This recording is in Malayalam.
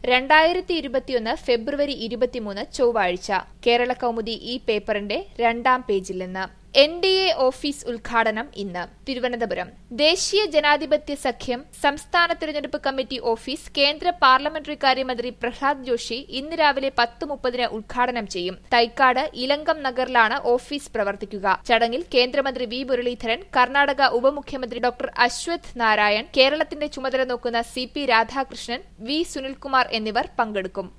രണ്ടായിരത്തി ഇരുപത്തിയൊന്ന് ഫെബ്രുവരി ഇരുപത്തിമൂന്ന് ചൊവ്വാഴ്ച കേരള കൗമുദി ഈ പേപ്പറിന്റെ രണ്ടാം പേജിൽ നിന്ന് എൻ ഡി എ ഓഫീസ് ഉദ്ഘാടനം ഇന്ന് തിരുവനന്തപുരം ദേശീയ ജനാധിപത്യ സഖ്യം സംസ്ഥാന തിരഞ്ഞെടുപ്പ് കമ്മിറ്റി ഓഫീസ് കേന്ദ്ര പാർലമെന്ററി കാര്യമന്ത്രി പ്രഹ്ലാദ് ജോഷി ഇന്ന് രാവിലെ പത്ത് മുപ്പതിന് ഉദ്ഘാടനം ചെയ്യും തൈക്കാട് ഇലങ്കം നഗറിലാണ് ഓഫീസ് പ്രവർത്തിക്കുക ചടങ്ങിൽ കേന്ദ്രമന്ത്രി വി മുരളീധരൻ കർണാടക ഉപമുഖ്യമന്ത്രി ഡോക്ടർ അശ്വത് നാരായൺ കേരളത്തിന്റെ ചുമതല നോക്കുന്ന C P Radhakrishnan V Sunilkumar എന്നിവർ പങ്കെടുക്കും